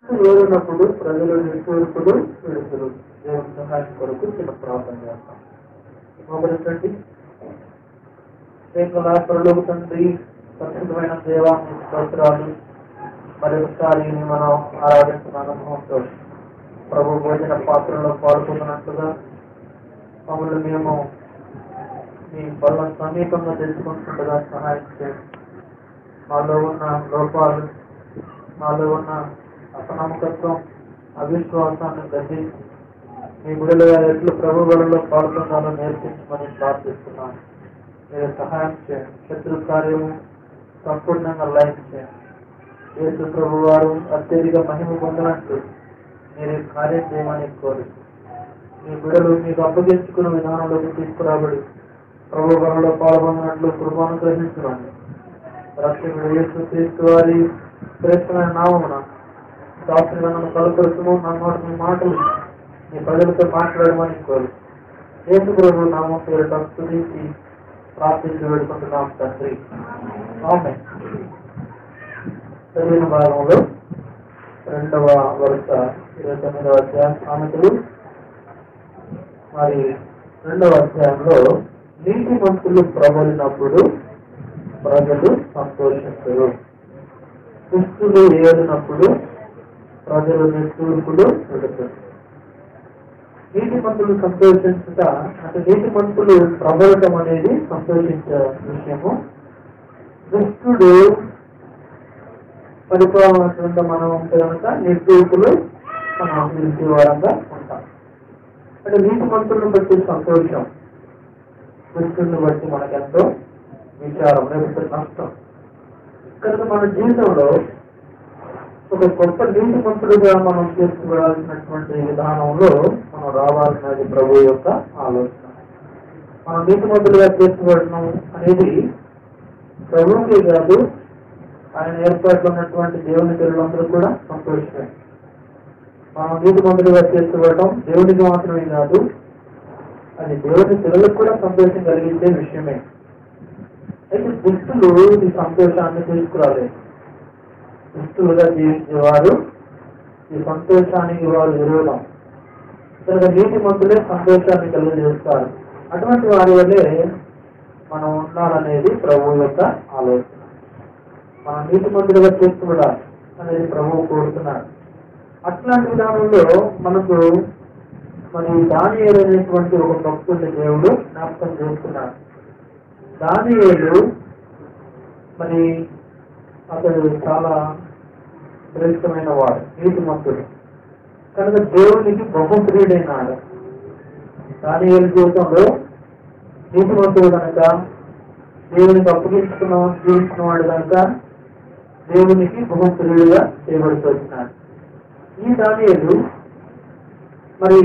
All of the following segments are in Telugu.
వేరునప్పుడు ప్రజలు నిట్టూర్పులు విడుపులు దేవుని సహాయం కొరకు చిన్న ప్రార్థన చేస్తాం మొదలుచండి రేపు పరలోక తండ్రి పరిశుద్ధమైన దేవాన్ని స్తోత్రాలు మరొకసారి మనం ఆరాధించిన అనుభవంతో ప్రభు భోజన పాత్రలో పాల్గొన్నట్లుగా మమ్మల్ని మేము మీ వల్ల సమీపంగా తెలుసుకుంటుండగా సహాయం చేయండి మాలో ఉన్న లోపాలు మాలో ఉన్న అపనమ్మకత్వం అవిశ్వాసాన్ని గద్దించి మీ గుడిలో ఎట్లు ప్రభు గుడిలో పాల్గొనాలో నేర్పించమని ప్రార్థిస్తున్నాను మీరు సహాయం చేయండి శత్రు కార్యము సంపూర్ణంగా లైన్ చేయండి యేసు ప్రభు వారు అత్యధిక మహిమ పొందనట్లు మీరు ఈ కార్యం చేయమని కోరి మీ బిడలు మీకు అప్పగించుకున్న విధానంలోకి తీసుకురాబడి ప్రభు వరంలో పాల్గొన్నట్లు కృపను గ్రహించమని రక్షకుడు యేసు క్రీస్తు వారి శ్రేష్టమైన నామమున శాస్త్రంగా నన్ను కలుపరుచును నా మాట మీ మాటలు మీ ప్రజలతో మాట్లాడమని కోరు యేసు ప్రభు నామం పేరుట స్తుతించి ప్రార్థించి వేడుకుంటున్నాం తండ్రి ఆమె చదివిన భాగంలో రెండవ వరుస ఇరవై తొమ్మిదవ అధ్యాయం సామెతలు మరి రెండవ అధ్యాయంలో నీతి మంతులు ప్రబలినప్పుడు ప్రజలు సంతోషిస్తారు దుస్తులు ఏరినప్పుడు ప్రజలు నిట్టూర్పులు పెడతారు నీతి మంతులు సంతోషించుట అంటే నీతి మంతులు ప్రబలటం అనేది సంతోషించే విషయము దుష్టుడు పరిపాలన క్రింద మనం ఉంటే కనుక నిర్దూపులు మనం అభివృద్ధి వారంగా ఉంటాం అంటే నీతి మంత్రులను బట్టి సంతోషం దుష్టుని బట్టి మనకెంతో విచారం లేకపోతే నష్టం కనుక మన జీవితంలో ఒక గొప్ప నీతి మంత్రులుగా మనం తీర్చుకోవాల్సినటువంటి విధానంలో మనం రావాల్సినది ప్రభు యొక్క ఆలోచన మనం నీతి మంత్రులుగా తీర్చుకోవడం అనేది ప్రభువుకే కాదు ఆయన ఏర్పాట్లు ఉన్నటువంటి దేవుని పిల్లలందరూ కూడా సంతోషమే మనం నీతి మంత్రులుగా తీర్చుకోవడం దేవునికి మాత్రమే కాదు అది దేవుని పిల్లలకు కూడా సంతోషం కలిగించే విషయమే అయితే దుష్టులు ఈ సంతోషాన్ని తీసుకురాలేదు దుష్టులుగా జీవించేవారు ఈ సంతోషానికి వారు విరోధం కనుక నీతి మంతులే సంతోషాన్ని కలుగజేస్తారు అటువంటి వారి వల్లే మనం ఉండాలనేది ప్రభు యొక్క ఆలోచన మన నీతి మంతులుగా చేసుకోవడాలి అనేది ప్రభువు కోరుతున్నాడు అట్లాంటి విధానంలో మనకు మరి దానియేలు అనేటువంటి ఒక భక్తుడిని దేవుడు జ్ఞాపకం చేస్తున్నాడు దానియేలు మరి అతడు చాలా శ్రేష్టమైన వాడు నీతిమంతుడు కనుక దేవునికి బహుప్రియుడైనాడు దానియేలు జీవితంలో నీతిమంతుడు కనుక దేవునికి అప్పగించుకున్న జీవించినవాడు కనుక దేవునికి బహుప్రియుడుగా చేయబడుతూ వచ్చినాడు ఈ దానియేలు మరి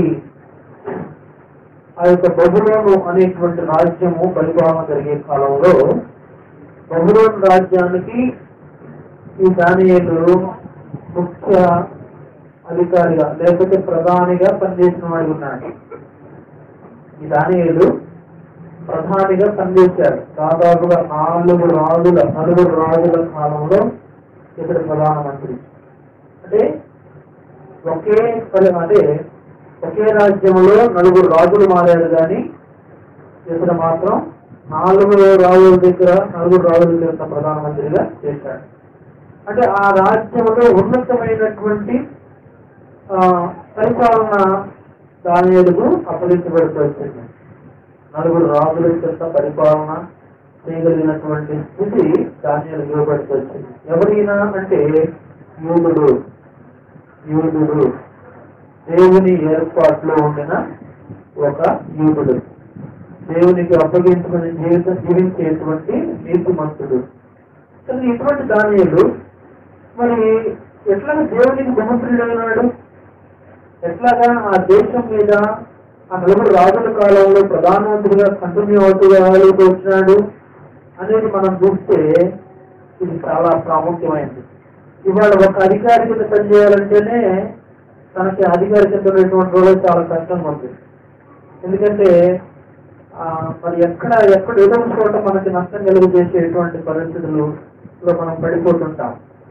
ఆ యొక్క బహులోను అనేటువంటి రాజ్యము పరిపాలన జరిగే కాలంలో బహులోను రాజ్యానికి ఈ దానియేలు ముఖ్య అధికారిగా లేకపోతే ప్రధానిగా పనిచేసిన వాడు ఉన్నాడు ఈ దానియేలు ప్రధానిగా పనిచేశాడు దాదాపుగా నాలుగు రాజుల నలుగురు రాజుల కాలంలో ఇతడు ప్రధానమంత్రి అంటే ఒకే పరి అంటే ఒకే రాజ్యంలో నలుగురు రాజులు మారారు కానీ ఇతడు మాత్రం నాలుగు రాజుల దగ్గర నలుగురు రాజుల దగ్గర ప్రధానమంత్రిగా చేశాడు అంటే ఆ రాజ్యంలో ఉన్నతమైనటువంటి ఆ, పరిపాలన దానిలకు అప్పగించబడుతూ వచ్చింది నలుగురు రాజుల చేత పరిపాలన చేయగలిగినటువంటి స్థితి దానియాలు ఇవ్వబడుతూ వచ్చింది ఎవరైనా అంటే యూదుడు యూదుడు దేవుని ఏర్పాట్లో ఉండిన ఒక యూదుడు దేవునికి అప్పగించుకుని జీవితం జీవించేటువంటి నీతిమంతుడు కానీ ఇటువంటి దానియులు మరి ఎట్లాగా దేవునికి బహుప్రియుడైనాడు ఎట్లాగా ఆ దేశం మీద ఆ నలుగురు రాజుల కాలంలో ప్రధానమంత్రిగా కంటిన్యూ అవుతూగా వచ్చినాడు అనేది మనం చూస్తే ఇది చాలా ప్రాముఖ్యమైనది ఇవాళ ఒక అధికారి కింద పనిచేయాలంటేనే తనకి అధికారి కింద ఉన్నటువంటి రోజు చాలా కష్టంగా ఉంది ఎందుకంటే ఆ, మరి ఎక్కడ ఎక్కడ ఏదో ఒక చోట మనకి నష్టం కలుగు చేసేటువంటి పరిస్థితులు లో మనం పడిపోతుంటాం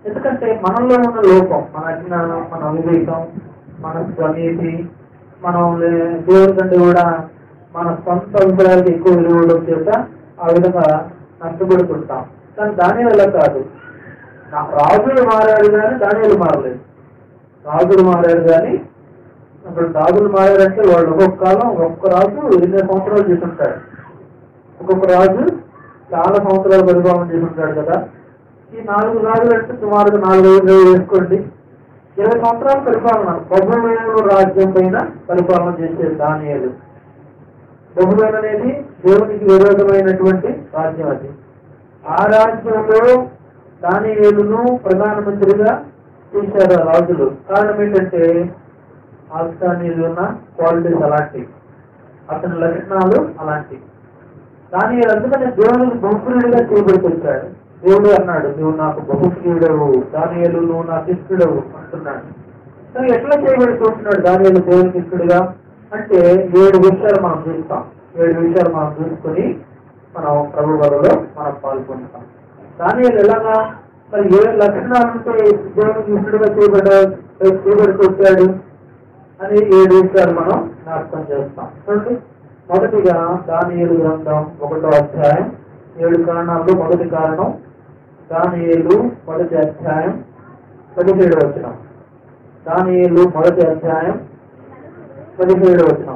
ఎందుకంటే మనలో ఉన్న లోపం మన అజ్ఞానం మన అవివేకం మన స్వనీతి మనం లే- దేవుడి కంటే కూడా మన సొంత అభిప్రాయాలకు ఎక్కువ విలువ ఇవ్వడం చేత ఆ విధంగా నష్టపడుతుంటాం కానీ దాని వల్ల కాదు నా రాజులు మారాడు కానీ దానిలు మారలేదు రాజులు మారాడు కానీ ఇప్పుడు రాజులు మారారంటే వాళ్ళు ఒక్కొక్క కాలం ఒక్కొక్క రాజు ఎనిమిది సంవత్సరాలు చేసుంటాడు ఒక్కొక్క రాజు చాలా సంవత్సరాలు పరిపాలన చేసుంటాడు కదా ఈ నాలుగు రాజులు అంటే సుమారుగా నాలుగు ఐదు వేసుకోండి ఇరవై సంవత్సరాల పరిపాలన బహుళ రాజ్యం పైన పరిపాలన చేసే దానియాలు బహుళ అనేది దేవునికి విరోధమైనటువంటి రాజ్యం అది ఆ రాజ్యంలో దానియేలును ప్రధానమంత్రిగా చేశారు ఆ రాజులు కారణం ఏంటంటే ఆస్థానీయులు ఉన్న క్వాలిటీస్ అలాంటివి అతని లక్షణాలు అలాంటివి కానీ అందుకని దేవునికి బహుప్రియుడిగా చేయబడుకొచ్చాడు దేవుడు అన్నాడు నువ్వు నాకు బహుప్రియుడవు దానియలు నువ్వు నాకు ఇష్టడవు అంటున్నాడు కానీ ఎట్లా చేయబడుకుంటున్నాడు దానియలు దేవునికి ఇష్టడుగా అంటే ఏడు విషయాలు మనం చూస్తాం ఏడు విషయాలు మనం చూసుకొని మనం ప్రభు బలలో మనం పాల్గొంటాం దానియలు ఎలాగా మరి ఏ లక్షణాలు ఉంటే దేవునికి ఇష్టడుగా చేయబడ్డ చేయబడుకొచ్చాడు అని ఏడు విషయాలు మనం జ్ఞాపకం చేస్తాం చూడండి మొదటిగా దానియేలు గ్రంథం ఒకటో అధ్యాయం ఏడు కారణాల్లో మొదటి కారణం దానియేలు మొదటి అధ్యాయం పదిహేడు వచనం దానియేలు మొదటి అధ్యాయం పదిహేడు వచనం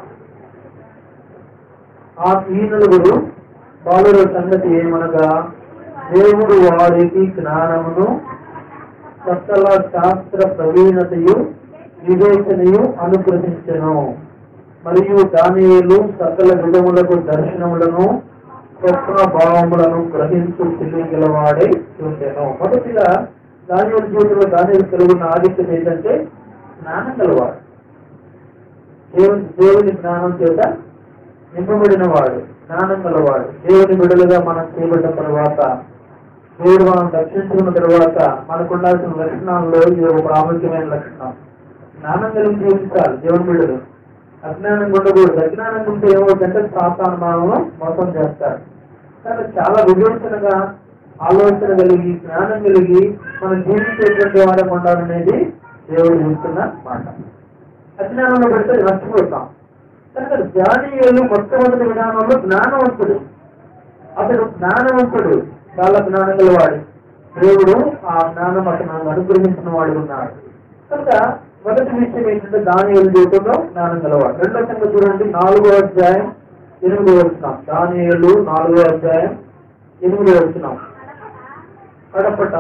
ఆ ఈ నలుగురు బాలుర సంగతి ఏమనగా దేవుడు వారికి జ్ఞానమును సకల శాస్త్ర ప్రవీణతయు వివేచనయు అనుగ్రహించెను మరియు దానియేలు సకల విధములకు దర్శనములను స్వప్న భావములను గ్రహించు తెలియగలవాడై ఉండెను మొదటిగా దానియేలు జీవితంలో దానియేలు కలుగున్న ఆదిత్యం ఏంటంటే జ్ఞానం గలవాడు దేవుని దేవుని జ్ఞానం చేత నింపబడిన వాడు జ్ఞానం గలవాడు దేవుని బిడలుగా మనం చేయబడ్డ తర్వాత దేవుడు మనం రక్షించుకున్న తర్వాత మనకు ఉండాల్సిన లక్షణాల్లో ఇది ఒక ప్రాముఖ్యమైన లక్షణం జ్ఞానం కలిగి జీవించాలి దేవుని బిడ్డలు అజ్ఞానం ఉండకూడదు అజ్ఞానం ఉంటే ఏమవుతుందంటే సాతాను మనము మోసం చేస్తాడు కానీ చాలా వివేచనగా ఆలోచన కలిగి జ్ఞానం కలిగి మనం జీవించేటువంటి వారం ఉండాలనేది దేవుడు చెప్తున్న మాట అజ్ఞానంలో పెడితే నష్టపోతాం కనుక జానీయులు మొట్టమొదటి విధానంలో జ్ఞానవంతుడు అతడు జ్ఞానవంతుడు చాలా జ్ఞానం గలవాడు దేవుడు ఆ జ్ఞానం అతను అనుగ్రహించిన వాడు ఉన్నాడు కనుక మొదటి విషయం ఏంటంటే దానియేలు జీవితంలో జ్ఞానం గలవాడు రెండో సంగతి చూడండి నాలుగో అధ్యాయం ఎనిమిదో వచ్చినాం దానియేలు నాలుగో అధ్యాయం ఎనిమిదో వచ్చినాం కడపట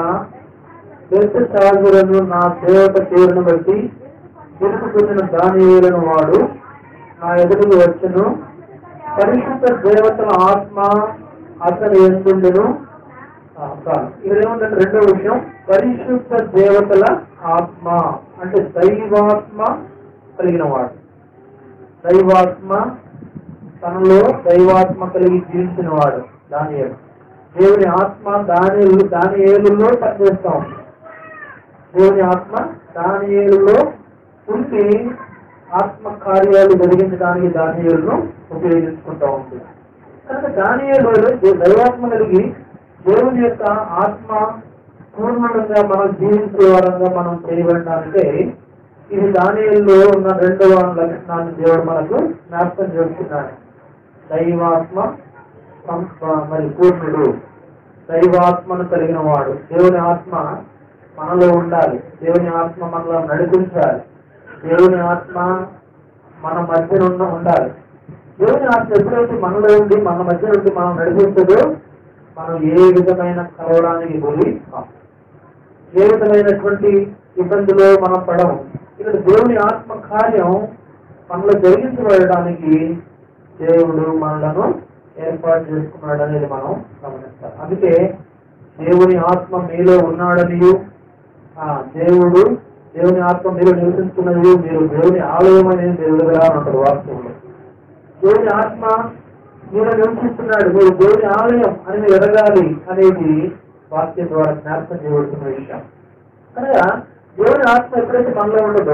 సాగులను నా దేవత పేరును బట్టి ఎదుర్కొందిన దానియేలను వాడు నా ఎదురుకు వచ్చును పరిశుద్ధ దేవతల ఆత్మ అతను ఎందుండెను ఆ, కాదు. ఇక్కడ ఏముందంటే రెండో విషయం పరిశుద్ధ దేవతల ఆత్మ అంటే దైవాత్మ కలిగిన వాడు దైవాత్మ తనలో దైవాత్మ కలిగి జీవించిన వాడు దాని దేవుని ఆత్మ దాని దాని ఏలులో పనిచేస్తా ఉంది దేవుని ఆత్మ దాని ఏలులో ఉండి ఆత్మ కార్యాలు జరిగించడానికి దాని ఏలును ఉపయోగించుకుంటా ఉంది కనుక దాని దైవాత్మ కలిగి దేవుని యొక్క ఆత్మ పూర్ణంగా మనం జీవించే వారంగా మనం చేయబడడానికే ఇది దానిలో ఉన్న రెండవ లక్షణాన్ని దేవుడు మనకు జ్ఞాపకం చేస్తున్నాడు దైవాత్మ సం- మరి పూర్ణుడు దైవాత్మను కలిగిన వాడు దేవుని ఆత్మ మనలో ఉండాలి దేవుని ఆత్మ మనలో నడిపించాలి దేవుని ఆత్మ మన మధ్య ఉన్న ఉండాలి దేవుని ఆత్మ ఎప్పుడైతే మనలో ఉండి మన మధ్య నుండి మనం నడిపించదో మనం ఏ విధమైన కలవడానికి గురి కాం. ఏ విధమైనటువంటి ఇబ్బందులు మనం పడము ఇక్కడ దేవుని ఆత్మ కార్యం మనలో జరిగించబడడానికి దేవుడు మనలను ఏర్పాటు చేసుకున్నాడు అనేది మనం గమనిస్తాం అందుకే దేవుని ఆత్మ మీలో ఉన్నాడని ఆ దేవుడు దేవుని ఆత్మ మీరు నివసిస్తున్నది మీరు దేవుని ఆలయం అనేది దేవుడుగా ఉంటారు వాస్తవంలో దేవుని ఆత్మ మీరు నివసిస్తున్నాడు మీరు దేవుని ఆలయం అని మీరు ఎదగాలి అనేది వాక్యం ద్వారా జ్ఞాపకం చేయబడుతున్న విషయం కనుక దేవుని ఆత్మ ఎప్పుడైతే మనలో ఉండదో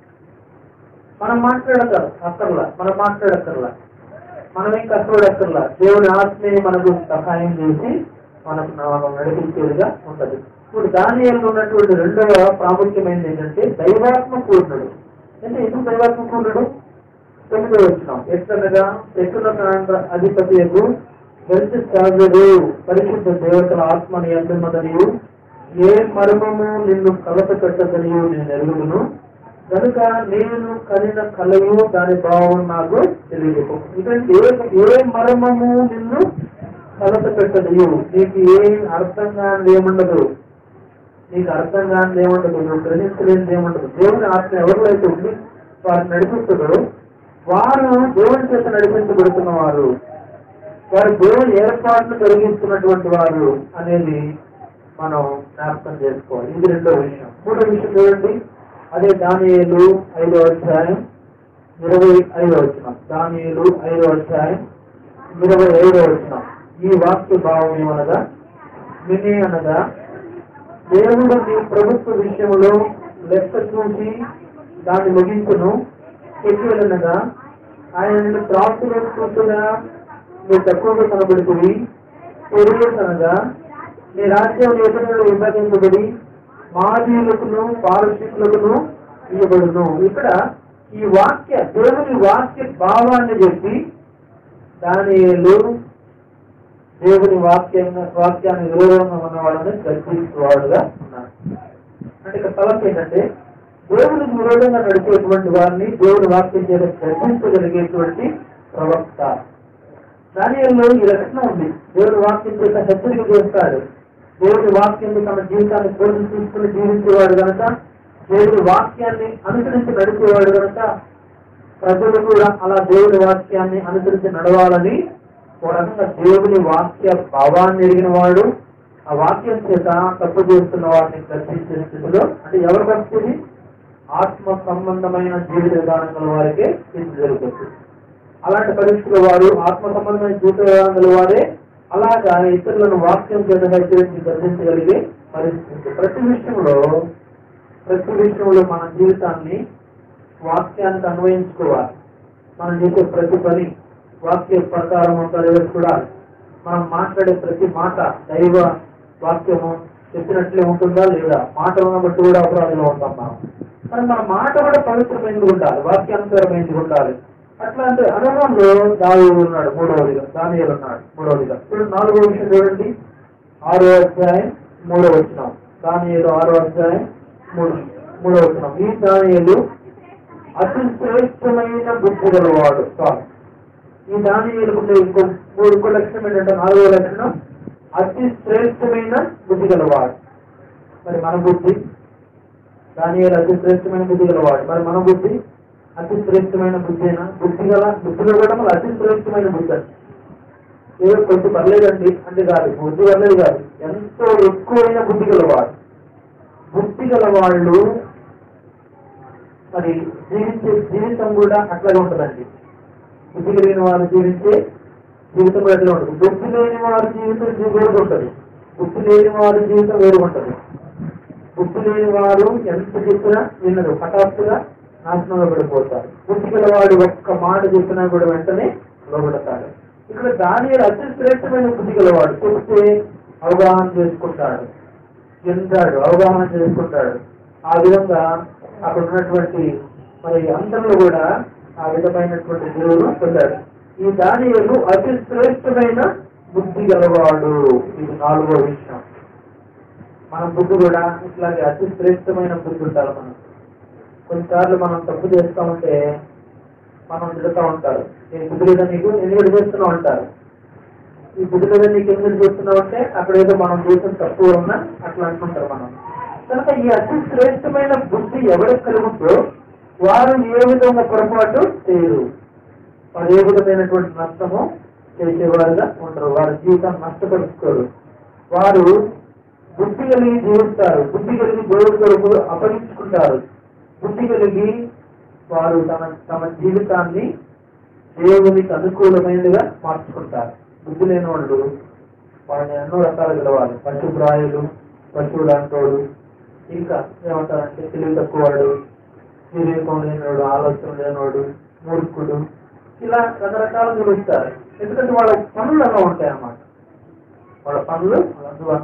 మనం మాట్లాడతారు అక్కర్లా మనం మాట్లాడక్కర్లా మనం ఏం కష్టపడక్కర్లా దేవుని ఆత్మే మనకు సహాయం చేసి మనకు మనం నడిపించేదిగా ఉంటది ఇప్పుడు దానిలో ఉన్నటువంటి రెండవ ప్రాముఖ్యమైనది ఏంటంటే దైవాత్మ పూర్ణుడు అంటే ఎందుకు దైవాత్మ పూర్ణుడు తొమ్మిదో వచ్చినాం ఎట్లనగా ఎట్లనగా అధిపతి వెలిసి సాగరు పరిశుద్ధ దేవతల ఆత్మ నియంత్రణదనియు ఏ మర్మము నిన్ను కలత పెట్టదనియు నేను ఎరుగును కనుక నేను కనిన కలయు దాని భావం నాకు తెలియదు ఎందుకంటే ఏ ఏ మర్మము నిన్ను కలత పెట్టదనియు నీకు ఏ అర్థం కానిది ఏముండదు నీకు అర్థం కానిది ఏముండదు నువ్వు గ్రహించలేనిది ఏముండదు దేవుని ఆత్మ ఎవరిలో అయితే ఉంది వారిని నడిపిస్తుందో వారు దేవుని చేత నడిపించబడుతున్న వారు వారు దేవుని ఏర్పాట్లు కలిగిస్తున్నటువంటి వారు అనేది మనం జ్ఞాపకం చేసుకోవాలి ఇది రెండో విషయం మూడో విషయం చూడండి అదే దానియేలు ఐదో అధ్యాయం ఇరవై ఐదో వచ్చిన దానియేలు ఐదో అధ్యాయం ఇరవై ఐదో వచ్చిన ఈ వాక్య భావం ఏమనగా విని అనగా దేవుడు నీ ప్రభుత్వ విషయంలో లెక్క చూసి దాన్ని ముగింపును చెప్పినగా ఆయన నిన్ను ప్రాప్తులు చూస్తున్నా నువ్వు తక్కువగా కనబడుతుంది అనగా నీ రాజ్యం ఎదురు విభజించబడి మాదీయులకును పారశీకులకును ఇవ్వబడును ఇక్కడ ఈ వాక్య దేవుని వాక్య భావాన్ని చెప్పి దానిలో దేవుని వాక్యంగా వాక్యాన్ని విరోధంగా ఉన్న వాళ్ళని గర్భించేవాడుగా ఉన్నాడు అంటే ఇక్కడ తలపు ఏంటంటే దేవునికి విరోధంగా నడిచేటువంటి వారిని దేవుని వాక్యం చేత గర్భించగలిగేటువంటి ప్రవక్త దానిలో ఈ లక్షణం ఉంది దేవుని వాక్యం చేత హెచ్చరిక చేస్తాడు దేవుని వాక్యంలో తన జీవితాన్ని పోటీ తీసుకుని జీవించేవాడు కనుక దేవుని వాక్యాన్ని అనుసరించి నడిచేవాడు కనుక ప్రజలు కూడా అలా దేవుని వాక్యాన్ని అనుసరించి నడవాలని ఒక రకంగా దేవుని వాక్య భావాన్ని ఎరిగిన వాడు ఆ వాక్యం చేత తప్పు చేస్తున్న వారిని గర్తించే స్థితిలో అంటే ఎవరు పరిస్థితి ఆత్మ సంబంధమైన జీవిత విధానం గల వారికే ఇది జరుగుతుంది అలాంటి పరిస్థితుల్లో వారు ఆత్మ సంబంధమైన జీవిత విధానం గల వారే అలాగా ఇతరులను వాక్యం చేత హెచ్చరించి గర్తించగలిగే పరిస్థితి ప్రతి విషయంలో ప్రతి విషయంలో మన జీవితాన్ని వాక్యానికి అన్వయించుకోవాలి మనం చేసే ప్రతి పని వాక్య ప్రకారం ఉందా లేదో చూడాలి మనం మాట్లాడే ప్రతి మాట దైవ వాక్యము చెప్పినట్లే ఉంటుందా లేదా మాటలను బట్టి కూడా అపరాధంలో ఉంటాం మనం కానీ మన మాట కూడా పవిత్రమైనది ఉండాలి వాక్యానుసారమైనది ఉండాలి అట్లా అంటే అనుభవంలో దావీదు ఉన్నాడు మూడవదిగా దానియాలు ఉన్నాడు మూడవదిగా ఇప్పుడు నాలుగో విషయం చూడండి ఆరో అధ్యాయం మూడో వచ్చినాం దానియాలు ఆరో అధ్యాయం మూడు మూడో వచ్చినాం ఈ దానియాలు అతి శ్రేష్టమైన బుద్ధి గలవాడు చాలు ఈ దానియాలు ఉండే ఇంకో మూడు ఇంకో లక్షణం ఏంటంటే నాలుగో లక్షణం అతి శ్రేష్టమైన బుద్ధి గలవాడు మరి మన బుద్ధి దానియాలు అతి శ్రేష్టమైన బుద్ధి గలవాడు మరి మన బుద్ధి అతి శ్రేష్టమైన బుద్ధేనా బుద్ధి గల బుద్ధిలో కూడా మళ్ళీ అతి శ్రేష్టమైన బుద్ధి అండి ఏదో కొంచెం పర్లేదండి అంటే కాదు బుద్ధి పర్లేదు కాదు ఎంతో ఎక్కువైన బుద్ధి గలవాడు బుద్ధి గల వాళ్ళు మరి జీవించే జీవితం కూడా అట్లాగే ఉంటుందండి బుద్ధి కలిగిన వారు జీవించే జీవితం కూడా అట్లా ఉంటుంది బుద్ధి లేని వారి జీవితం వేరుగా ఉంటుంది బుద్ధి లేని వారి జీవితం వేరుగా ఉంటుంది బుద్ధి లేని వారు ఎంత చెప్పినా వినరు హఠాత్తుగా నాశనంలో పడిపోతారు బుద్ధి గలవాడు ఒక్క మాట చెప్పినా కూడా వెంటనే లోబడతాడు ఇక్కడ దాని అతి శ్రేష్టమైన బుద్ధి గలవాడు చెప్తే అవగాహన చేసుకుంటాడు చెందాడు అవగాహన చేసుకుంటాడు ఆ విధంగా అక్కడ ఉన్నటువంటి మరి అందరిలో కూడా ఆ విధమైనటువంటి దేవుడు పొందాడు ఈ దానియలు అతి శ్రేష్టమైన బుద్ధి గలవాడు ఇది నాలుగో విషయం మన బుద్ధి కూడా ఇట్లాగే అతి శ్రేష్టమైన బుద్ధి ఉండాలి మనం కొన్నిసార్లు మనం తప్పు చేస్తా ఉంటే మనం తిడుతూ ఉంటారు నేను బుద్ధి లేదా నీకు ఎందుకు చేస్తున్నావు అంటారు ఈ బుద్ధి లేదా నీకు ఎందుకు చేస్తున్నావు అంటే అక్కడ ఏదో మనం చేసిన తప్పు ఉన్నా అట్లా అనుకుంటారు మనం కనుక ఈ అతి శ్రేష్టమైన బుద్ధి ఎవరికి కలుగుతుందో వారు ఏ విధంగా పొరపాటు చేయరు వారు ఏ విధమైనటువంటి నష్టము చేసేవారుగా ఉండరు వారి జీవితాన్ని నష్టపరుచుకోరు వారు బుద్ధి కలిగి జీవిస్తారు బుద్ధి కలిగి దేవుడి కొరకు అపగించుకుంటారు బుద్ధి కలిగి వారు తమ తమ జీవితాన్ని దేవునికి అనుకూలమైనదిగా మార్చుకుంటారు బుద్ధి లేని వాళ్ళు వాళ్ళని ఎన్నో రకాలు గెలవాలి పశుప్రాయులు పశువులు అంటోడు ఇంకా ఏమంటారంటే తెలివి తక్కువవాడు వివేకం లేనివాడు ఆలోచన లేనివాడు మూర్ఖుడు ఇలా రకరకాలు పిలుస్తారు ఎందుకంటే వాళ్ళ పనులు అలా ఉంటాయి అన్నమాట వాళ్ళ పనులు అందుబాటు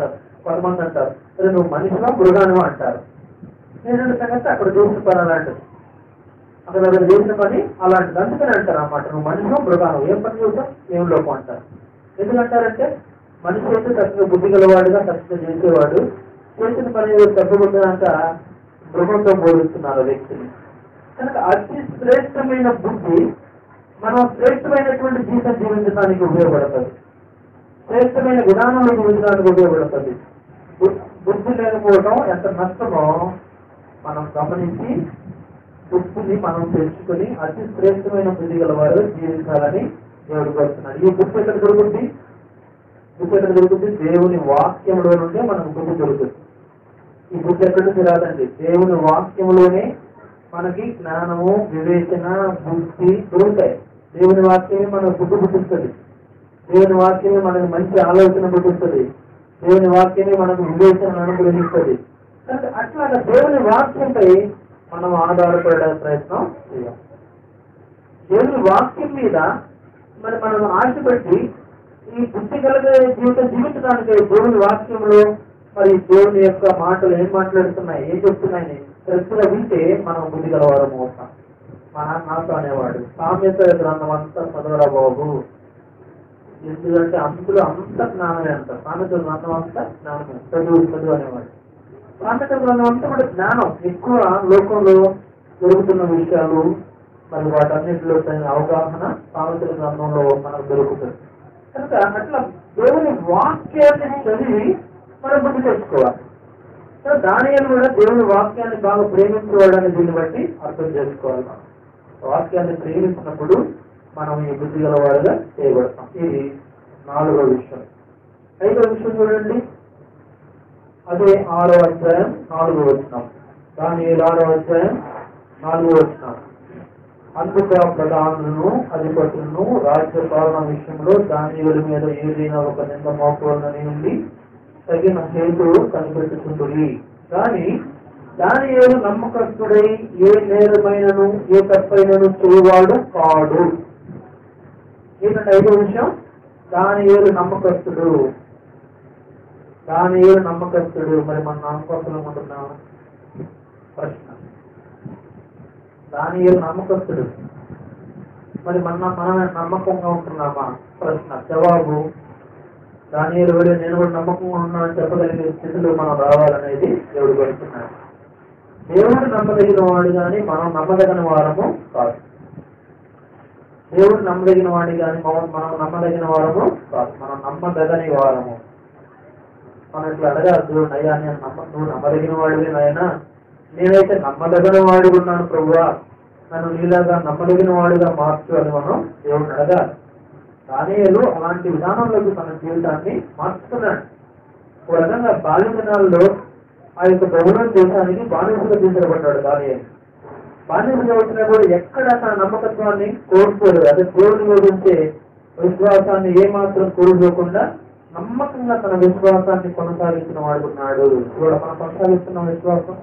కొంతమంది అంటారు అరే నువ్వు మనిషివా మృగానివా అంటారు నేను సంగతి అక్కడ చేసిన పని అలాంటిది అక్కడ అక్కడ చేసిన పని అలాంటిది అందుకని అంటారు అన్నమాట నువ్వు మనిషివా మృగాను ఏం పని చేస్తావు ఏం లోపం అంటారు ఎందుకంటారంటే మనిషి అయితే చక్కగా బుద్ధి గలవాడుగా చక్కగా చేసేవాడు చేసిన పని తప్పబడ్డాక మృగంతో పోలుస్తున్నారు ఆ వ్యక్తిని కనుక అతి శ్రేష్టమైన బుద్ధి మనం శ్రేష్టమైనటువంటి జీవితం జీవించడానికి ఉపయోగపడుతుంది శ్రేష్టమైన విధానంలో జీవించడానికి ఉపయోగపడుతుంది బు- బుద్ధి లేకపోవడం ఎంత నష్టమో మనం గమనించి బుద్ధిని మనం తెచ్చుకొని అతి శ్రేష్టమైన బుద్ధి గలవారు జీవించాలని దేవుడు కోరుతున్నాడు ఈ బుద్ధి ఎక్కడ దొరుకుతుంది బుద్ధి ఎక్కడ దొరుకుతుంది దేవుని వాక్యంలో నుండే మనకు బుద్ధి దొరుకుతుంది ఈ బుద్ధి ఎక్కడి నుంచి రాదండి దేవుని వాక్యంలోనే మనకి జ్ఞానము వివేచన బుద్ధి దొరుకుతాయి దేవుని వాక్యమే మనకు బుద్ధి పుట్టిస్తుంది దేవుని వాక్యమే మనకు మంచి ఆలోచన పుట్టిస్తుంది దేవుని వాక్యమే మనకు వివేచన అనుగ్రహిస్తుంది కనుక అట్లాగా దేవుని వాక్యంపై మనం ఆధారపడే ప్రయత్నం చేయాలి దేవుని వాక్యం మీద మరి మనం ఆశపెట్టి ఈ బుద్ధి కలిగే జీవితం జీవించడానికి దేవుని వాక్యంలో మరి దేవుని యొక్క మాటలు ఏం మాట్లాడుతున్నాయి ఏం చెప్తున్నాయని శ్రద్ధగా వింటే మనం బుద్ధి గలవారం అవుతాం మా నాన్న నాతో అనేవాడు సామ్యత గ్రంథం అంతా చదవరా బాబు ఎందుకంటే అందులో అంత జ్ఞానమే అంత సామెత గ్రంథం అంతా జ్ఞానమే చదువు చదువు అనేవాడు సామెత గ్రంథం అంతా కూడా జ్ఞానం ఎక్కువ లోకంలో దొరుకుతున్న విషయాలు మరి వాటన్నిటిలో తగిన అవగాహన సామెతల గ్రంథంలో మనకు దొరుకుతుంది కనుక అట్లా దేవుని వాక్యాన్ని చదివి మనం బుద్ధి తెచ్చుకోవాలి సో దానియలు కూడా దేవుని వాక్యాన్ని బాగా ప్రేమించేవాడని దీన్ని బట్టి అర్థం చేసుకోవాలి మనం వాక్యాన్ని ప్రేమించినప్పుడు మనం ఈ బుద్ధి గలవాడుగా చేయబడతాం ఇది నాలుగో విషయం ఐదో విషయం చూడండి అదే ఆరో అధ్యాయం నాలుగో వచ్చినాం దాని ఆరో అధ్యాయం నాలుగో వచ్చినాం అందుక ప్రధానులను అధిపతులను రాజ్య పాలన విషయంలో దానియుల మీద ఏదైనా ఒక నింద మోపవాలని ఉండి తగిన హేతువు కనిపెట్టుకుంటుంది కానీ దాని ఏడు నమ్మకస్తుడై ఏ నేరమైనను ఏ తప్పైనను చేయవాడు కాడు ఏంటంటే ఐదో విషయం దాని ఏడు నమ్మకస్తుడు దాని ఏడు నమ్మకస్తుడు మరి మన నమ్మకస్తులు ఉంటున్నాం ప్రశ్న దాని ఏడు నమ్మకస్తుడు మరి మన మనం నమ్మకంగా ఉంటున్నామా ప్రశ్న జవాబు దాని ఎవరు నేను కూడా నమ్మకంగా ఉన్నానని చెప్పగలిగే స్థితిలో మనం రావాలనేది దేవుడు పెడుతున్నాడు దేవుడు నమ్మదగిన వాడు కానీ మనం నమ్మదగిన వారము కాదు దేవుడు నమ్మదగిన వాడి కానీ మనం మనం నమ్మదగిన వారము కాదు మనం నమ్మదగని వారము మనం ఇట్లా అడగాలి దేవుడు అయ్యా నేను నమ్మ నువ్వు నమ్మదగిన వాడివి నాయనా నేనైతే నమ్మదగిన వాడి ఉన్నాను ప్రభువా నన్ను నీలాగా నమ్మదగిన వాడిగా మార్చు అని మనం దేవుడిని అడగాలి దానియలు అలాంటి విధానంలోకి తన జీవితాన్ని మార్చుకున్నాడు ఒక రకంగా బాల్య దినాల్లో ఆ యొక్క బహుళ దేశానికి బానిసగా తీసుకుపడ్డాడు దానియలు బానిసగా వచ్చినప్పుడు ఎక్కడ తన నమ్మకత్వాన్ని కోల్పోలేదు అదే దేవుని గురించే విశ్వాసాన్ని ఏమాత్రం కోల్పోకుండా నమ్మకంగా తన విశ్వాసాన్ని కొనసాగించిన వాడుకున్నాడు ఇవాళ మనం కొనసాగిస్తున్న విశ్వాసం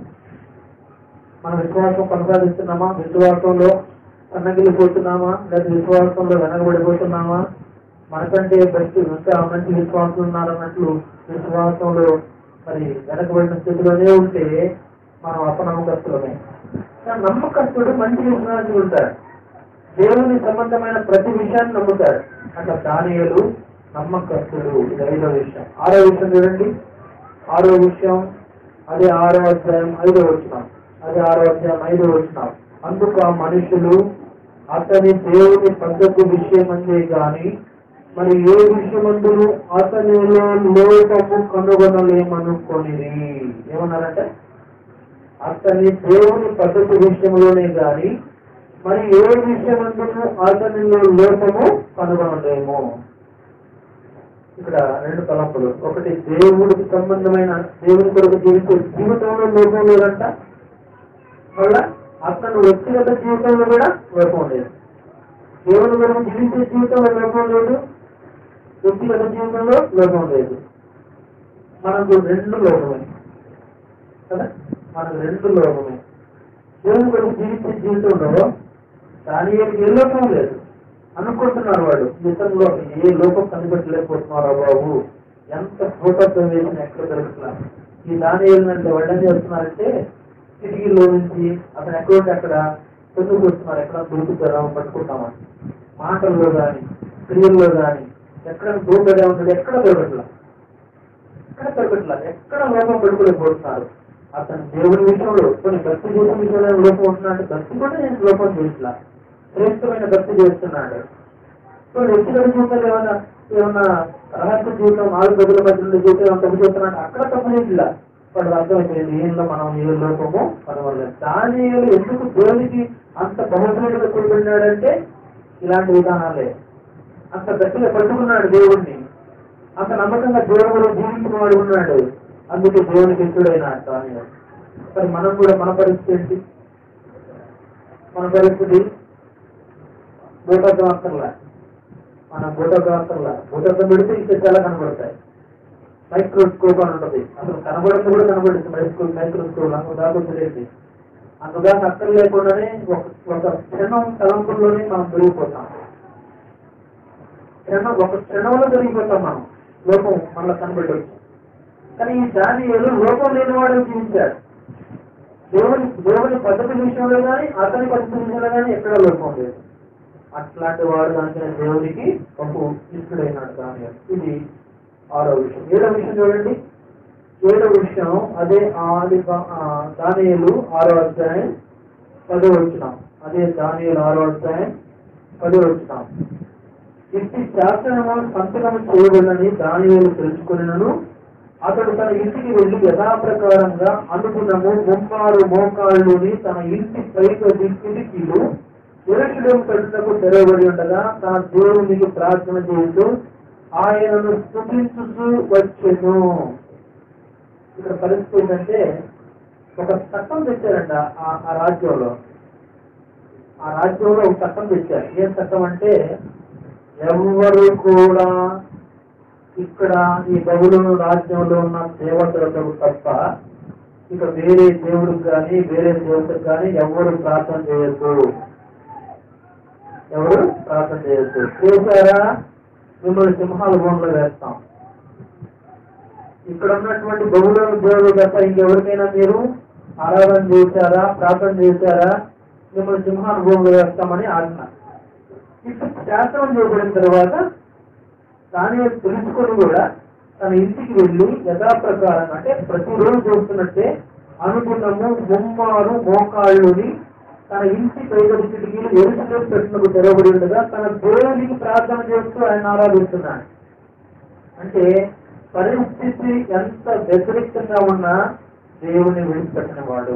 మన విశ్వాసం కొనసాగిస్తున్నామా విశ్వాసంలో సన్నగిలిపోతున్నామా లేదా విశ్వాసంలో వెనకబడిపోతున్నామా మనకంటే బెస్ట్ ఇంకా మంచి విశ్వాసం ఉన్నారన్నట్లు విశ్వాసంలో మరి వెనకబడిన స్థితిలోనే ఉంటే మనం అపనమ్మకస్తులమే కానీ నమ్మకస్తుడు మంచి విశ్వాసం ఉంటాడు దేవుని సంబంధమైన ప్రతి విషయాన్ని నమ్ముతాడు అట్లా దానియలు నమ్మకస్తుడు ఇది ఐదో విషయం ఆరో విషయం చూడండి ఆరో విషయం అదే ఆరో అధ్యాయం ఐదో వచ్చినాం అదే ఆరో అధ్యాయం ఐదో వచ్చినాం అందుకు ఆ మనుషులు అతని దేవుని పద్ధతి విషయమందే గాని మరి ఏ విషయమందును అతనిలో లోపము కనుగొనలేమనుకొని ఏమన్నారంటే అతని దేవుని పద్ధతి విషయంలోనే గాని మరి ఏ విషయమందును అతనిలో లోపము కనుగొనలేము ఇక్కడ రెండు తలంపులు ఒకటి దేవుడికి సంబంధమైన దేవుని కొరకు జీవించే జీవితంలో లోపం లేదంట మళ్ళా అతను వ్యక్తిగత జీవితంలో కూడా లోపం లేదు దేవుని కొరకు జీవించే జీవితంలో లోపం లేదు వ్యక్తిగత జీవితంలో లోపం లేదు మనకు రెండు లోపమే కదా మనకు రెండు లోపమే దేవుని కొరకు జీవించే జీవితంలో దాని ఏ లోపం లేదు అనుకుంటున్నారు వాడు నిజంలో ఏ లోపం కనిపెట్టలేకపోతున్నారా బాబు ఎంత భూతత్వం వేసిన ఎక్కడ దొరకట్లా ఈ దాని ఏంటంటే వాళ్ళు ఏం చేస్తున్నారంటే కిటికీలో నుంచి అతను ఎక్కడ అక్కడ తొందుకు వస్తున్నారు ఎక్కడ దొరుకుతారా పట్టుకుంటామని మాటల్లో కానీ క్రియల్లో కానీ ఎక్కడ దూకడే ఉంటుంది ఎక్కడ దొరకట్లా ఎక్కడ దొరకట్లా ఎక్కడ లోపం పడుకోలేకపోతున్నారు అతను దేవుని విషయంలో కొన్ని భక్తి చేసిన విషయంలో లోపం ఉంటున్నాడు భక్తి కూడా నేను లోపం చేసినా శ్రేష్టమైన భక్తి చేస్తున్నాడు సో వ్యక్తిగత జీవితంలో ఏమన్నా ఏమన్నా రహస్య జీవితం నాలుగు గదుల మధ్యలో జీవితం ఏమైనా తప్పు చేస్తున్నాడు అక్కడ తప్పు చేయట్లా వాడు అర్థమైపోయింది ఏంలో మనం ఏ లోపము కనబడలేదు దాని ఎందుకు దేవునికి అంత బహుమతులుగా కూడుకున్నాడంటే ఇలాంటి విధానాలే అంత గట్టిగా పట్టుకున్నాడు దేవుణ్ణి అంత నమ్మకంగా దేవుడు జీవించిన వాడు ఉన్నాడు అందుకే దేవునికి ఇష్టడైన దానియేలు మరి మనం కూడా మన పరిస్థితి ఏంటి మన పరిస్థితి భూతగ్రాంతర్లా మన భూతగ్రాంతర్లా భూతత్వం పెడితే ఇంకా చాలా కనబడతాయి మైక్రోస్కోప్ అని ఉంటుంది అసలు కనబడింది కూడా కనబడుతుంది మైక్రో మైక్రోస్కోప్ అంత దాకా తెలియదు అందుదాకా అక్కర లేకుండానే ఒక ఒక క్షణం తలంపుల్లోనే మనం పెరిగిపోతాం క్షణం ఒక క్షణంలో పెరిగిపోతాం మనం లోపం మనలో కనబడవచ్చు కానీ ఈ దాని లోపం లేని వాడు జీవించాడు దేవుని దేవుని పద్ధతి విషయంలో కానీ అతని పద్ధతి విషయంలో కానీ ఎక్కడ లోపం లేదు అట్లాంటి వాడు దానికి దేవునికి ఒక ఇష్టడైనాడు దాని ఇది ఆరో విషయం ఏడో విషయం చూడండి ఏడో విషయం అదే ఆది దానియలు ఆరో అధ్యాయం పదో వచ్చినాం అదే దానియలు ఆరో అధ్యాయం పదో వచ్చినాం ఇంటి శాసనము సంతకం చేయబడినని దానియలు తెలుసుకున్నను అతడు తన ఇంటికి వెళ్లి యథాప్రకారంగా అనుకున్నము ముమ్మారు మోకాళ్ళుని తన ఇంటి పైకి కిటికీలు ఎరుషులేం కట్టుటకు తెరవబడి ఉండగా తన దేవునికి ప్రార్థన చేస్తూ ఆయనను స్థుతించుతూ వచ్చెను ఇక్కడ పరిస్థితి ఏంటంటే ఒక చట్టం తెచ్చారంట ఆ- ఆ రాజ్యంలో ఆ రాజ్యంలో ఒక చట్టం తెచ్చారు ఏం చట్టం అంటే ఎవరు కూడా ఇక్కడ ఈ బహుళ రాజ్యంలో ఉన్న దేవతలకు తప్ప ఇక వేరే దేవుడికి కానీ వేరే దేవతకు కానీ ఎవరు ప్రార్థన చేయొద్దు ఎవరు ప్రార్థన చేయొద్దు చేశారా మిమ్మల్ని సింహాల భూమిలో వేస్తాం ఇక్కడ ఉన్నటువంటి బహుళ దేవుడు తప్ప ఇంకెవరికైనా మీరు ఆరాధన చేశారా ప్రార్థన చేశారా మిమ్మల్ని సింహాల భూమిలో వేస్తామని ఆజ్ఞ ఇప్పుడు శాస్త్రం చేయబడిన తర్వాత దాని తెలుసుకొని కూడా తన ఇంటికి వెళ్ళి యథాప్రకారం అంటే ప్రతిరోజు చూస్తున్నట్టే అనుకున్నము ముమ్మారు మోకాళ్ళుని తన ఇంటి పైగడి కిటికీలు ఎరుసలో పెట్టినకు తెరవబడి ఉండగా తన దేవునికి ప్రార్థన చేస్తూ ఆయన ఆరాధిస్తున్నాడు అంటే పరిస్థితి ఎంత వ్యతిరేకంగా ఉన్నా దేవుని విడిచిపెట్టిన వాడు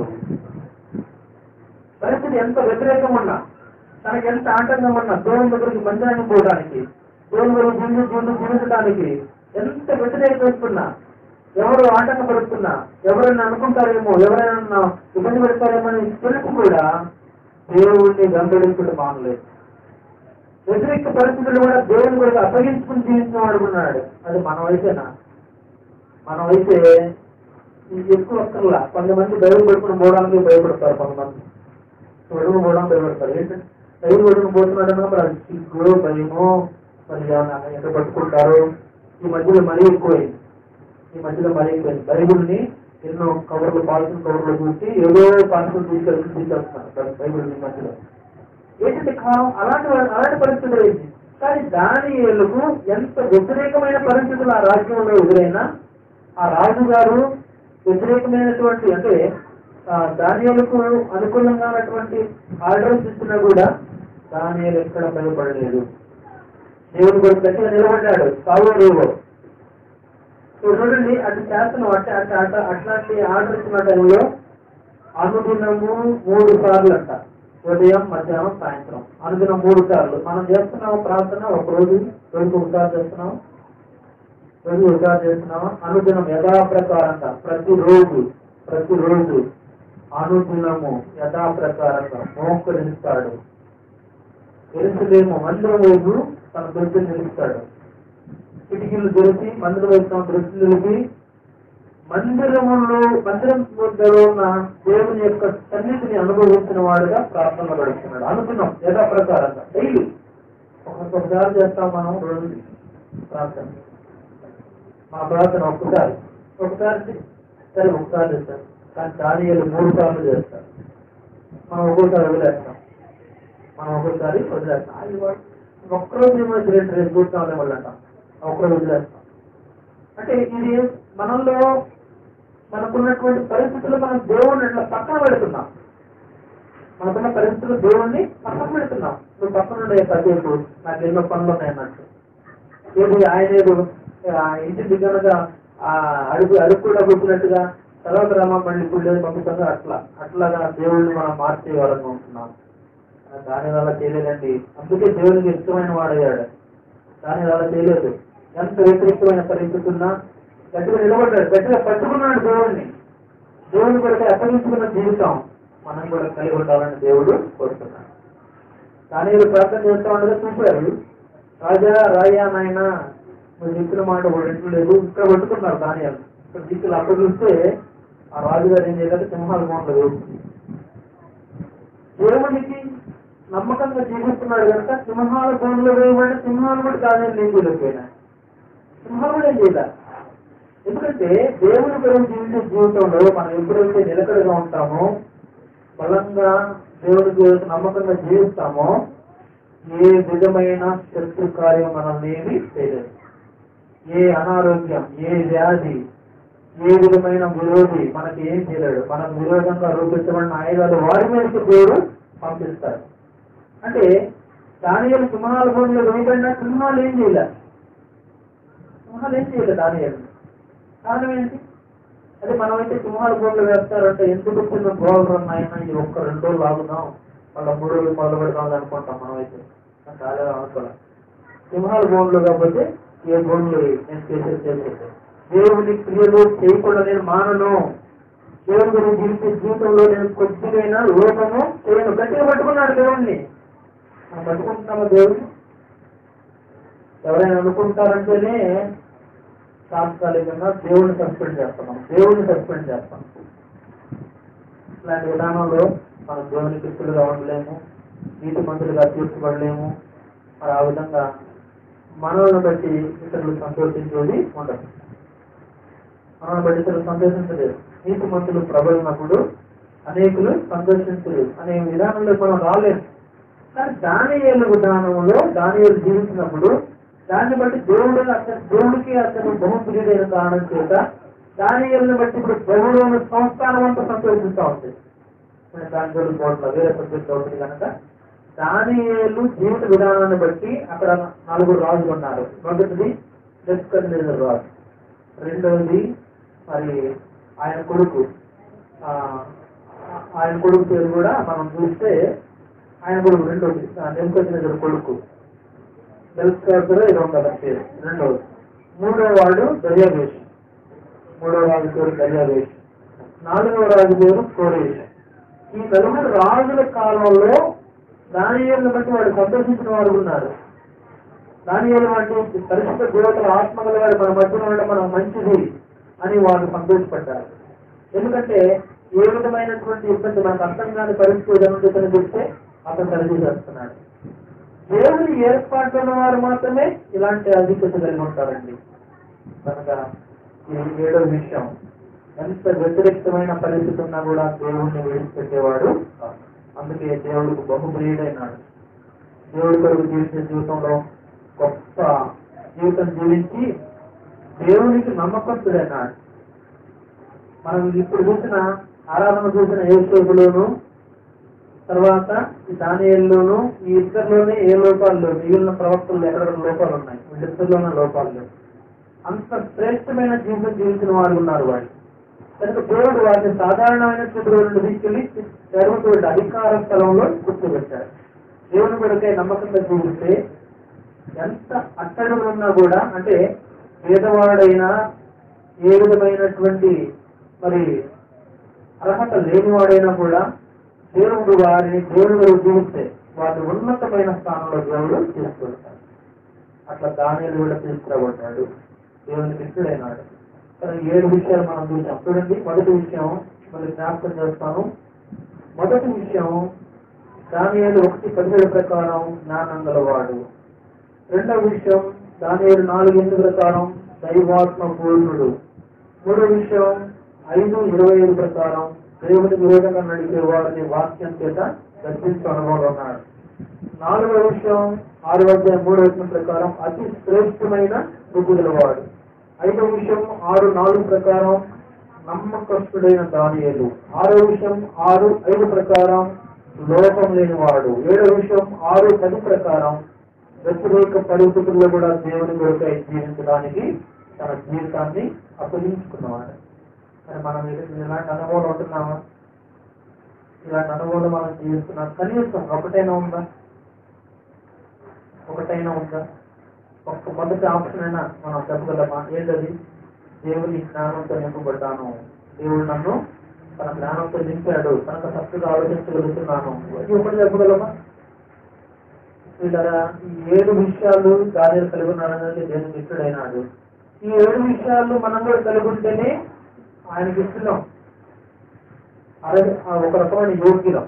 పరిస్థితి ఎంత వ్యతిరేకం ఉన్నా తనకి ఎంత ఆటంకం ఉన్నా దేవుని దగ్గరికి మందిరానికి పోవడానికి దేవుని దగ్గర జీవి జీవితం జీవించడానికి ఎంత వ్యతిరేకం వస్తున్నా ఎవరు ఆటంకపడుతున్నా ఎవరైనా అనుకుంటారేమో ఎవరైనా ఇబ్బంది పెడతారేమో అని తెలుసు కూడా దేవుణ్ణి గంగడించుకుంటూ మానలేదు వ్యతిరేక పరిస్థితులు కూడా దేవుని కొరకు అప్పగించుకుని జీవించిన వాడు ఉన్నాడు అది మనం అయితేనా మనం అయితే ఇది ఎక్కువ వస్తున్నా కొంతమంది బయలు పడుకుని పోవడానికి భయపడతారు కొంతమంది పడుకుని పోవడానికి భయపడతారు ఏంటంటే బయలు పడుకుని పోతున్నాడన్నా మరి అది సిగ్గు భయమో మరి ఏమన్నా ఎక్కడ పట్టుకుంటారు ఈ మధ్యలో మరీ ఎక్కువైంది ఈ మధ్యలో మరీ ఎక్కువైంది బైబుల్ని ఎన్నో కవర్లు పాల్సిన కవర్లు చూసి ఏదో పాల్సిన తీసుకెళ్ళి తీసుకెళ్తున్నారు బైబుల్ ఈ మధ్యలో ఏంటంటే కాలం అలాంటి అలాంటి పరిస్థితులు అయింది కానీ దాని ఏళ్ళకు ఎంత వ్యతిరేకమైన పరిస్థితులు ఆ రాజ్యంలో ఎదురైనా ఆ రాజుగారు వ్యతిరేకమైనటువంటి అంటే దానియాలకు అనుకూలంగా ఉన్నటువంటి ఆర్డర్స్ ఇచ్చినా కూడా దానియాలు ఎక్కడ భయపడలేదు దేవుని కొరకు గట్టిగా నిలబడ్డాడు సావో లేవో సో చూడండి అటు శాసనం అంటే అటు అట అట్లాంటి ఆర్డర్ ఇచ్చిన టైంలో అనుదినము మూడు సార్లు అంట ఉదయం మధ్యాహ్నం సాయంత్రం అనుదినం మూడు సార్లు మనం చేస్తున్నాము ప్రార్థన ఒక రోజు రోజు ఒకసారి చేస్తున్నాం రోజు ఒకసారి చేస్తున్నాము అనుదినం యథాప్రకారంగా ప్రతిరోజు ప్రతిరోజు అనుదినము యథాప్రకారంగా మోకరిస్తాడు తెలుసులేమో మందిరం వైపు తన దృష్టిని నిలుస్తాడు కిటికీలు తెరిచి మందిరం వైపు తన దృష్టి నిలిపి మందిరములో మందిరం దగ్గర ఉన్న దేవుని యొక్క సన్నిధిని అనుభవించిన వాడుగా ప్రార్థనలు గడుపుతున్నాడు అనుకున్నాం యథా ప్రకారంగా డైలీ ఒక్కొక్కసారి చేస్తాం మనం రోజు ప్రార్థన మా ప్రార్థన ఒక్కసారి ఒకసారి సరే ఒకసారి చేస్తారు కానీ దానియాలు మూడు సార్లు చేస్తారు మనం ఒక్కోసారి వదిలేస్తాం మనం ఒక్కోసారి వదిలేస్తాం అది వాడు ఒక్కరోజు ఏమో రెండు రేపు చూస్తాం వాళ్ళు అంటాం ఒక్కరోజు వదిలేస్తాం అంటే ఇది మనలో మనకున్నటువంటి పరిస్థితులు మనం దేవుడిని ఇట్లా పక్కన పెడుతున్నాం మనకున్న పరిస్థితులు దేవుణ్ణి పక్కన పెడుతున్నాం నువ్వు పక్కన ఉండే కాసేపు నాకు ఎన్నో పనులు ఉన్నాయన్నట్టు ఏది ఆయన ఏదో ఆ, ఇంటి దిగ్గనగా ఆ అడుగు అడుగు కూడా కూర్చున్నట్టుగా తర్వాత రామా మళ్ళీ ఇప్పుడు లేదు పంపిస్తాగా అట్లా అట్లాగా దేవుడిని మనం మార్చే వాళ్ళని ఉంటున్నాం దాని వల్ల చేయలేదండి అందుకే దేవునికి ఇష్టమైన వాడయ్యాడు దాని వల్ల చేయలేదు ఎంత వ్యతిరేకమైన పరిస్థితి ఉన్నా గట్టిగా నిలబడ్డాడు గట్టిగా పట్టుకున్నాడు దేవుడిని దేవుని కొరకు అప్పగించుకున్న జీవితం మనం కూడా కలిగి ఉండాలని దేవుడు కోరుతున్నాడు కానీ వీళ్ళు ప్రార్థన చేస్తా ఉండగా చూశారు రాజా రాయా నాయన నువ్వు చెప్పిన మాట ఒకటి లేదు ఇక్కడ పట్టుకున్నారు దానియాలు ఇక్కడ దిక్కులు అక్కడ చూస్తే ఆ రాజుగారు ఏం చేయలేక సింహాలు బాగుండదు దేవునికి నమ్మకంగా జీవిస్తున్నాడు కనుక సింహాల భూమిలో వేయబడిన సింహాలు కూడా దాని ఏం చేయలేకపోయినాయి సింహాలు కూడా ఏం చేయలే ఎందుకంటే దేవుని కొరకు జీవించే జీవితంలో మనం ఎప్పుడైతే నిలకడగా ఉంటామో బలంగా దేవుని కొరకు నమ్మకంగా జీవిస్తామో ఏ విధమైన శత్రు కార్యం మనల్ని ఏమి చేయలేదు ఏ అనారోగ్యం ఏ వ్యాధి ఏ విధమైన విరోధి మనకి ఏం చేయలేడు మనకు విరోధంగా రూపించబడిన ఆయుధాలు వారి మీదకి దేవుడు పంపిస్తారు అంటే దానియాలు సింహాల భూమిలో వేయబడిన సింహాలు ఏం చేయలేదు సింహాలు ఏం చేయలేదు దానియాలు కారణం ఏంటి అదే మనమైతే సింహాల భూమిలో వేస్తారంటే ఎందుకు చిన్న గోళ్ళు ఉన్నాయన్నా ఈ ఒక్క రెండు రోజులు ఆగుదాం వాళ్ళ మూడు రోజులు మొదలు పెడదాం అనుకుంటాం మనమైతే కానీ చాలా అనుకోలే సింహాల భూములు కాకపోతే ఏ భూములు నేను చేసేది చేసేది దేవుని క్రియలు చేయకుండా నేను మానను దేవుని గురించి జీవించే జీవితంలో నేను కొద్దిగైనా లోపము చేయను గట్టిగా పట్టుకున్నాడు దేవుణ్ణి మనం పట్టుకుంటున్నామా దేవుడిని ఎవరైనా అనుకుంటారంటేనే తాత్కాలికంగా దేవుడిని సస్పెండ్ చేస్తున్నాం దేవుడిని సస్పెండ్ చేస్తాం ఇలాంటి విధానంలో మనం దేవుని కృష్ణులుగా ఉండలేము నీతి మంత్రులుగా తీర్చబడలేము మరి ఆ విధంగా మనల్ని బట్టి ఇతరులు సంతోషించేది ఉండదు మనల్ని బట్టి ఇతరులు సంతోషించలేదు నీతి మంత్రులు ప్రబలినప్పుడు అనేకులు సంతోషించలేదు అనే విధానంలో మనం రాలేదు కానీ దాని విధానంలో దాని జీవించినప్పుడు దాన్ని బట్టి దేవుడు అతను దేవుడికి అతను బహుప్రియుడైన కారణం చేత దాని బట్టి ఇప్పుడు ప్రభువులోని సంస్థానం అంతా సంతోషిస్తూ ఉంది నేను దాని జోలికి పోవట్లేదు వేరే సబ్జెక్ట్ అవుతుంది కనుక దానియేలు జీవిత విధానాన్ని బట్టి అక్కడ నలుగురు రాజులు ఉన్నారు మొదటిది నెస్కర్నేజర్ రాజు రెండవది మరి ఆయన కొడుకు ఆ, ఆయన కొడుకు పేరు కూడా మనం చూస్తే ఆయన కొడుకు రెండోది నెస్కర్నేజర్ కొడుకు నెస్కర్నేజర్ ఇది ఉంటుంది పేరు రెండవది మూడవ వాడు దర్యావేష్ మూడవ రాజు పేరు దర్యావేష్ నాలుగవ రాజు పేరు కోరేష్ ఈ నలుగురు రాజుల కాలంలో దానియేలుని బట్టి వాడు సంతోషించిన వారు ఉన్నారు దానియేలు వంటి పరిశుద్ధ దేవతల ఆత్మగల వారు మన మధ్యన ఉండడం మనం మంచిది అని వాళ్ళు సంతోషపడ్డారు ఎందుకంటే ఏ విధమైనటువంటి ఇబ్బంది మనకు అర్థం కాని పరిస్థితి ఏదైనా ఇతను చెప్తే అతను సరిచేసేస్తున్నాడు దేవుని ఏర్పాటు ఉన్న వారు మాత్రమే ఇలాంటి అధికత కలిగి ఉంటారండి కనుక ఇది ఏడో విషయం ఎంత వ్యతిరేకమైన పరిస్థితి ఉన్నా కూడా దేవుణ్ణి విడిచిపెట్టేవాడు కాదు. అందుకే దేవుడికి బహుప్రియుడైనాడు దేవుడి కొరకు జీవించే జీవితంలో గొప్ప జీవితం జీవించి దేవునికి నమ్మకస్తుడైనాడు మనం ఇప్పుడు చూసిన ఆరాధన చూసిన ఏసేపులోను తర్వాత ఈ దానియల్లోను ఈ ఇద్దరిలోనే ఏ లోపాలు లేవు మిగిలిన ప్రవక్తలు ఎక్కడ లోపాలు ఉన్నాయి వీళ్ళిద్దరిలోనే లోపాలు లేవు అంత శ్రేష్టమైన జీవితం జీవించిన వారు ఉన్నారు వాళ్ళు కనుక దేవుడు వారిని సాధారణమైన స్థితిలో నుండి తీసుకెళ్లి జరుగుతున్న అధికార స్థలంలో కూర్చోబెట్టాడు దేవుని కొరకే నమ్మకంగా జీవిస్తే ఎంత అట్టడుగు ఉన్నా కూడా అంటే పేదవాడైనా ఏ విధమైనటువంటి మరి అర్హత లేనివాడైనా కూడా దేవుడు వారిని దేవుడు జీవిస్తే వారిని ఉన్నతమైన స్థానంలో దేవుడు తీసుకెళ్తాడు అట్లా దానిని కూడా తీసుకురాబడ్డాడు దేవునికి ఇష్టడైనాడు కానీ ఏడు విషయాలు మనం చూసాం చూడండి మొదటి విషయం మళ్ళీ జ్ఞాపకం చేస్తాను మొదటి విషయం దానియేలు ఒకటి పదిహేడు ప్రకారం జ్ఞానం గలవాడు రెండవ విషయం దానియేలు నాలుగు ఎనిమిది ప్రకారం దైవాత్మ పూర్ణుడు మూడో విషయం ఐదు ఇరవై ఐదు ప్రకారం దేవుని విరోధంగా నడిపే వారిని వాక్యం చేత దర్శించు అనుభవంలో ఉన్నాడు నాలుగో విషయం ఆరు అధ్యాయం మూడో వచనం ప్రకారం అతి శ్రేష్టమైన బుద్ధులవాడు ఐదో విషయం ఆరు నాలుగు ప్రకారం నమ్మకస్తుడైన దానియేలు ఆరో విషయం ఆరు ఐదు ప్రకారం లోపం లేనివాడు ఏడో విషయం ఆరు పది ప్రకారం వ్యతిరేక పరిస్థితుల్లో కూడా దేవుని కొరకై జీవించడానికి తన జీవితాన్ని అప్పగించుకున్నవాడు మరి మనం ఇది- ఇలాంటి అనుభవాలు ఉంటున్నామా ఇలాంటి అనుభవాలు మనం జీవిస్తున్నాం కనీసం ఒకటైనా ఉందా ఒకటైనా ఉందా ఒక్క మొదటి ఆప్షన్ అయినా మనం చెప్పగలమా ఏంటది దేవుని జ్ఞానంతో నింపబడ్డాను దేవుడు నన్ను తన జ్ఞానంతో నింపాడు తనకు చక్కగా ఆలోచించగలుగుతున్నాను ఇది ఒకటి చెప్పగలమా వీళ్ళరా ఈ ఏడు విషయాలు దాని కలిగి ఉన్నాడనేది దేవుని మిత్రుడైనాడు ఈ ఏడు విషయాలు మనం కూడా కలిగి ఉంటేనే ఆయనకి ఇస్తున్నాం అదే ఆ ఒక రకమైన యోగ్యులం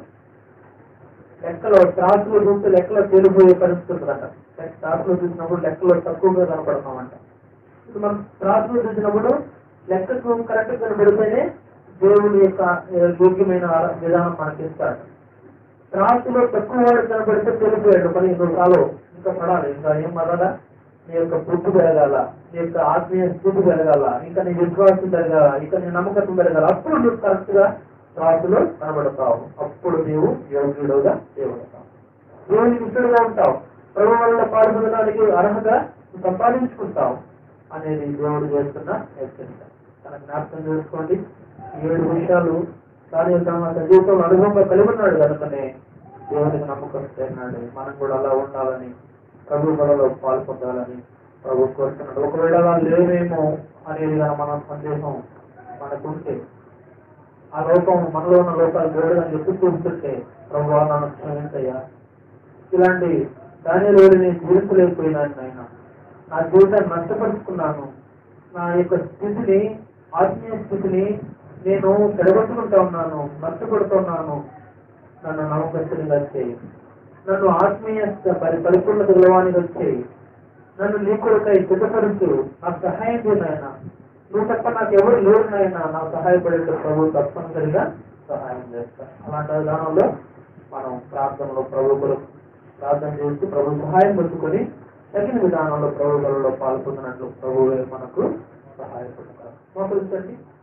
లెక్కలో త్రాసులో చూస్తే లెక్కలో తేలిపోయే పరిస్థితి ఉంటుందంట త్రాసులో చూసినప్పుడు లెక్కలో తక్కువగా కనపడతామంట ఇప్పుడు మనం త్రాసులో చూసినప్పుడు లెక్కకు కరెక్ట్ కనబడితేనే దేవుడి యొక్క ఏ, యోగ్యమైన ఆర- విధానం మనకి ఇస్తాడు త్రాసులో తక్కువ వాడు కనబడితే తెలిపోయాడు పని సార్లు ఇంకా పడాలి ఇంకా ఏం పడాలా నీ యొక్క బుద్ధి పెరగాల నీ యొక్క ఆత్మీయ స్థితి పెరగాల ఇంకా నీ విశ్వాసం పెరగాల ఇంకా నీ నమ్మకత్వం పెరగాల అప్పుడు నువ్వు కరెక్ట్ గా త్రాసులో కనబడతావు అప్పుడు నీవు యోగ్యుడుగా చేయబడతావు దేవుని మిత్రుడుగా ఉంటావు ప్రభు వల్ల పాల్గొనడానికి అర్హత నువ్వు సంపాదించుకుంటావు అనేది దేవుడు చేస్తున్న హెచ్చరిక తన జ్ఞాపకం చేసుకోండి ఈ ఏడు విషయాలు దాని యొక్క తన జీవితంలో అనుభవంగా కలిగి ఉన్నాడు కనుకనే దేవునికి నమ్మకం చేరినాడు మనం కూడా అలా ఉండాలని ప్రభు బలలో పాల్పొందాలని ప్రభు కోరుతున్నాడు ఒకవేళ అలా లేవేమో అనేది కానీ మన సందేశం మనకుంటే ఆ లోపం మనలో ఉన్న లోపాలు దేవుడు అని చెప్పి చూస్తుంటే ప్రభు నన్ను క్షమించయ్యా ఇలాంటి ధాన్యాలని జీవించలేకపోయినాను నాయన నా జీవితాన్ని నష్టపరుచుకున్నాను నా యొక్క స్థితిని ఆత్మీయ స్థితిని నేను చెడగొట్టుకుంటా ఉన్నాను నష్టపడుతున్నాను నన్ను నమ్మకస్తునిగా చేయి నన్ను ఆత్మీయ పరి పరిపూర్ణత గెలవానికి వచ్చేయి నన్ను నీ కొరకై సిద్ధపరుచు నాకు సహాయం చేయనాయన నువ్వు తప్ప నాకు ఎవరు లేరు నాయన నాకు సహాయపడే ప్రభు తప్పనిసరిగా సహాయం చేస్తా అలాంటి విధానంలో మనం ప్రార్థనలో ప్రభు కొరకు ప్రార్థన చేస్తూ ప్రభు సహాయం పొందుకొని తగిన విధానంలో ప్రభువులలో పాల్గొన్నట్లు ప్రభువే మనకు సహాయపడతారు మోకరించండి